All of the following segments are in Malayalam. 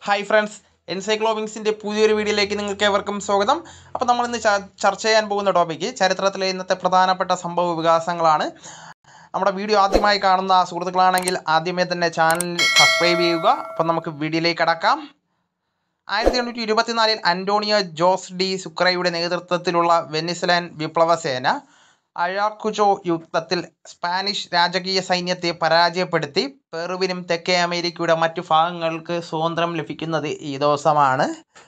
ഹായ് ഫ്രണ്ട്സ് എൻസൈക്ലോബിങ്സിൻ്റെ പുതിയൊരു വീഡിയോയിലേക്ക് നിങ്ങൾക്ക് ഏവർക്കും സ്വാഗതം അപ്പോൾ നമ്മൾ ഇന്ന് ചർച്ച ചെയ്യാൻ പോകുന്ന ടോപ്പിക്ക് ചരിത്രത്തിലെ ഇന്നത്തെ പ്രധാനപ്പെട്ട സംഭവ വികാസങ്ങളാണ് നമ്മുടെ വീഡിയോ ആദ്യമായി കാണുന്ന സുഹൃത്തുക്കളാണെങ്കിൽ ആദ്യമേ തന്നെ ചാനൽ സബ്സ്ക്രൈബ് ചെയ്യുക അപ്പം നമുക്ക് വീഡിയോയിലേക്ക് കടക്കാം ആയിരത്തി എണ്ണൂറ്റി ഇരുപത്തിനാലിൽ അന്റോണിയോ ജോസ് ഡി സുക്രയുടെ നേതൃത്വത്തിലുള്ള വെനിസ്ലൻ വിപ്ലവ സേന അഴാക്കുചോ യുദ്ധത്തിൽ സ്പാനിഷ് രാജകീയ സൈന്യത്തെ പരാജയപ്പെടുത്തി പെറുവിനും തെക്കേ അമേരിക്കയുടെ മറ്റു ഭാഗങ്ങൾക്ക് സ്വാതന്ത്ര്യം ലഭിക്കുന്നത് ഈ ദിവസമാണ്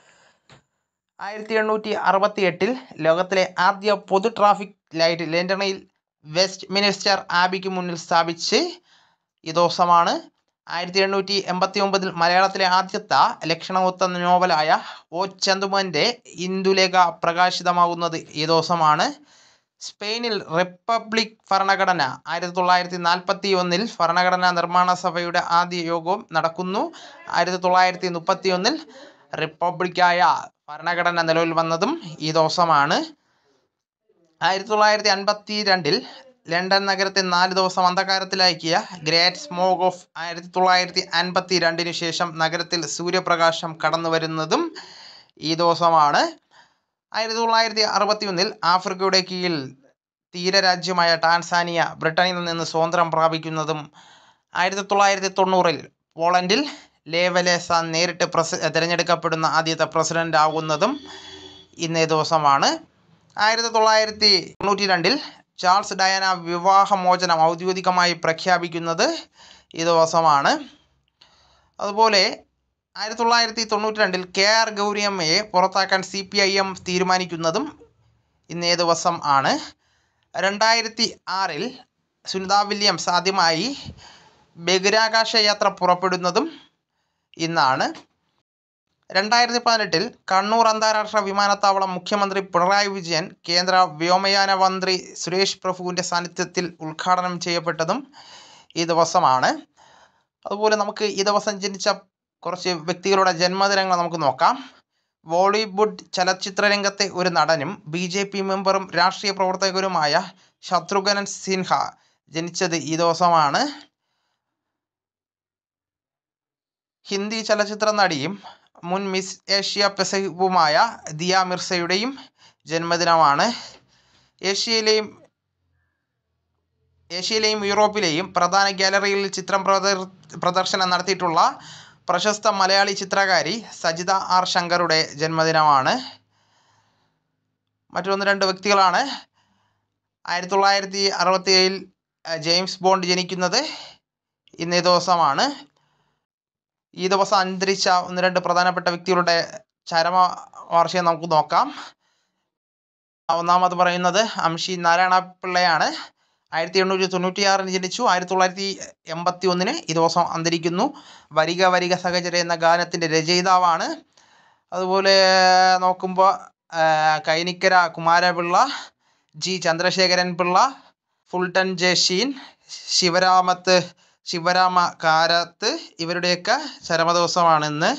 ആയിരത്തി എണ്ണൂറ്റി അറുപത്തി എട്ടിൽ ലോകത്തിലെ ആദ്യ പൊതു ട്രാഫിക് ലൈറ്റ് ലണ്ടനിൽ വെസ്റ്റ് മിനിസ്റ്റർ ആബിക്ക് മുന്നിൽ സ്ഥാപിച്ച് ഈ ദിവസമാണ് ആയിരത്തി എണ്ണൂറ്റി എൺപത്തി ഒമ്പതിൽ മലയാളത്തിലെ ആദ്യത്തെ ലക്ഷണമൊത്ത നോവലായ ഒ ചന്തുമൻ്റെ ഇന്ദുലേഖ പ്രകാശിതമാകുന്നത് ഈ ദിവസമാണ് സ്പെയിനിൽ റിപ്പബ്ലിക് ഭരണഘടന ആയിരത്തി തൊള്ളായിരത്തി നാൽപ്പത്തി ഒന്നിൽ ഭരണഘടനാ നിർമ്മാണ സഭയുടെ ആദ്യ യോഗവും നടക്കുന്നു ആയിരത്തി തൊള്ളായിരത്തി മുപ്പത്തി ഒന്നിൽ റിപ്പബ്ലിക്കായ ഭരണഘടന നിലവിൽ വന്നതും ഈ ദിവസമാണ് ആയിരത്തി തൊള്ളായിരത്തി അൻപത്തി രണ്ടിൽ ലണ്ടൻ നഗരത്തെ നാല് ദിവസം അന്ധകാരത്തിലാക്കിയ ഗ്രേറ്റ് സ്മോഗ് ഓഫ് ആയിരത്തി തൊള്ളായിരത്തി അൻപത്തി രണ്ടിന് ശേഷം നഗരത്തിൽ സൂര്യപ്രകാശം കടന്നു വരുന്നതും ഈ ദിവസമാണ് ആയിരത്തി തൊള്ളായിരത്തി അറുപത്തി ഒന്നിൽ ആഫ്രിക്കയുടെ കീഴിൽ തീരരാജ്യമായ ടാൻസാനിയ ബ്രിട്ടനിൽ നിന്ന് സ്വാതന്ത്ര്യം പ്രാപിക്കുന്നതും ആയിരത്തി തൊള്ളായിരത്തി തൊണ്ണൂറിൽ പോളണ്ടിൽ ലേവലേസ നേരിട്ട് പ്രസ തിരഞ്ഞെടുക്കപ്പെടുന്ന ആദ്യത്തെ പ്രസിഡന്റ് ആകുന്നതും ഇന്നേ ദിവസമാണ് ആയിരത്തി തൊള്ളായിരത്തി തൊണ്ണൂറ്റി രണ്ടിൽ ചാൾസ് ഡയാന വിവാഹമോചനം ഔദ്യോഗികമായി പ്രഖ്യാപിക്കുന്നത് ഈ ദിവസമാണ് അതുപോലെ ആയിരത്തി തൊള്ളായിരത്തി തൊണ്ണൂറ്റി രണ്ടിൽ കെ ആർ ഗൗരിയമ്മയെ പുറത്താക്കാൻ സി പി ഐ എം തീരുമാനിക്കുന്നതും ഇന്നേ ദിവസം ആണ് രണ്ടായിരത്തി ആറിൽ സുനിത വില്യംസ് ആദ്യമായി ബഹിരാകാശ യാത്ര പുറപ്പെടുന്നതും ഇന്നാണ് രണ്ടായിരത്തി പതിനെട്ടിൽ കണ്ണൂർ അന്താരാഷ്ട്ര വിമാനത്താവളം മുഖ്യമന്ത്രി പിണറായി വിജയൻ കേന്ദ്ര വ്യോമയാന മന്ത്രി സുരേഷ് പ്രഭുവിൻ്റെ സാന്നിധ്യത്തിൽ ഉദ്ഘാടനം ചെയ്യപ്പെട്ടതും ഈ ദിവസമാണ് അതുപോലെ നമുക്ക് ഈ ദിവസം ജനിച്ച കുറച്ച് വ്യക്തികളുടെ ജന്മദിനങ്ങൾ നമുക്ക് നോക്കാം ബോളിവുഡ് ചലച്ചിത്ര രംഗത്തെ ഒരു നടനും ബി ജെ പി മെമ്പറും രാഷ്ട്രീയ പ്രവർത്തകരുമായ ശത്രുഘ്നൻ സിൻഹ ജനിച്ചത് ഈ ദിവസമാണ് ഹിന്ദി ചലച്ചിത്ര നടിയും മുൻ മിസ് ഏഷ്യ പെസഫിക്കുമായ ദിയ മിർസയുടെയും ജന്മദിനമാണ് ഏഷ്യയിലെയും ഏഷ്യയിലെയും യൂറോപ്പിലെയും പ്രധാന ഗാലറിയിൽ ചിത്രം പ്രദർ പ്രദർശനം നടത്തിയിട്ടുള്ള പ്രശസ്ത മലയാളി ചിത്രകാരി സജിത ആർ ശങ്കറുടെ ജന്മദിനമാണ് മറ്റൊന്ന് രണ്ട് വ്യക്തികളാണ് ആയിരത്തി തൊള്ളായിരത്തി അറുപത്തി ഏഴിൽ ജെയിംസ് ബോണ്ട് ജനിക്കുന്നത് ഇന്നേ ദിവസമാണ് ഈ ദിവസം അന്തരിച്ച ഒന്ന് രണ്ട് പ്രധാനപ്പെട്ട വ്യക്തികളുടെ ചരമ വാർഷികം നമുക്ക് നോക്കാം ഒന്നാമത് പറയുന്നത് അംഷി നാരായണ പിള്ളയാണ് ആയിരത്തി എണ്ണൂറ്റി തൊണ്ണൂറ്റിയാറിന് ജനിച്ചു ആയിരത്തി തൊള്ളായിരത്തി എൺപത്തി ഒന്നിന് ഈ ദിവസം അന്തരിക്കുന്നു വരിക വരിക സഹചര എന്ന ഗാനത്തിൻ്റെ രചയിതാവാണ് അതുപോലെ നോക്കുമ്പോൾ Kainikkara Kumarapillai G Chandrasekharan Pillai Fulton J Sheen ശിവരാമത്ത് ശിവരാമ കാരത്ത് ഇവരുടെയൊക്കെ ചരമദിവസമാണ് ഇന്ന്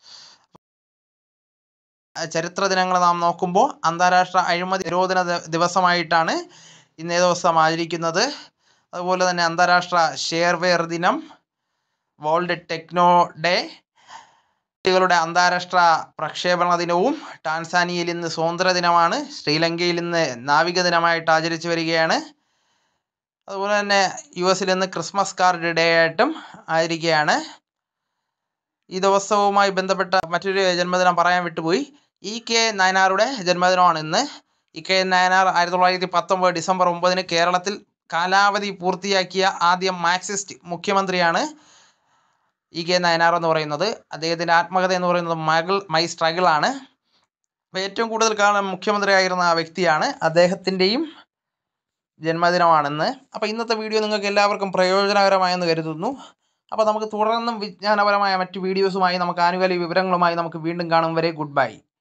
ചരിത്ര ദിനങ്ങൾ നാം നോക്കുമ്പോൾ അന്താരാഷ്ട്ര അഴിമതി നിരോധന ദിവസമായിട്ടാണ് ഇന്നേ ദിവസം ആചരിക്കുന്നത് അതുപോലെ തന്നെ അന്താരാഷ്ട്ര ഷെയർവെയർ ദിനം വേൾഡ് ടെക്നോ ഡേ കുട്ടികളുടെ അന്താരാഷ്ട്ര പ്രക്ഷേപണ ദിനവും ടാൻസാനിയയിൽ ഇന്ന് സ്വാതന്ത്ര്യ ദിനമാണ് ശ്രീലങ്കയിൽ ഇന്ന് നാവിക ദിനമായിട്ട് ആചരിച്ചു വരികയാണ് അതുപോലെ തന്നെ യു എസിൽ ഇന്ന് ക്രിസ്മസ് കാർഡ് ഡേ ആയിട്ടും ആചരിക്കുകയാണ് ഈ ദിവസവുമായി ബന്ധപ്പെട്ട മറ്റൊരു ജന്മദിനം പറയാൻ വിട്ടുപോയി ഇ കെ നയനാറുടെ ജന്മദിനമാണ് ഇന്ന് ഇ കെ നയനാർ ആയിരത്തി തൊള്ളായിരത്തി പത്തൊമ്പത് ഡിസംബർ ഒമ്പതിന് കേരളത്തിൽ കാലാവധി പൂർത്തിയാക്കിയ ആദ്യ മാർക്സിസ്റ്റ് മുഖ്യമന്ത്രിയാണ് ഇ കെ നയനാർ എന്ന് പറയുന്നത് അദ്ദേഹത്തിൻ്റെ ആത്മകഥ എന്ന് പറയുന്നത് മകൾ മൈ സ്ട്രഗിൾ ആണ് അപ്പോൾ ഏറ്റവും കൂടുതൽ കാലം മുഖ്യമന്ത്രിയായിരുന്ന ആ വ്യക്തിയാണ് അദ്ദേഹത്തിൻ്റെയും ജന്മദിനമാണെന്ന് അപ്പോൾ ഇന്നത്തെ വീഡിയോ നിങ്ങൾക്ക് എല്ലാവർക്കും പ്രയോജനകരമായെന്ന് കരുതുന്നു അപ്പോൾ നമുക്ക് തുടർന്നും വിജ്ഞാനപരമായ മറ്റു വീഡിയോസുമായി നമുക്ക് ആനുകാലിക വിവരങ്ങളുമായി നമുക്ക് വീണ്ടും കാണും വരെ ഗുഡ് ബൈ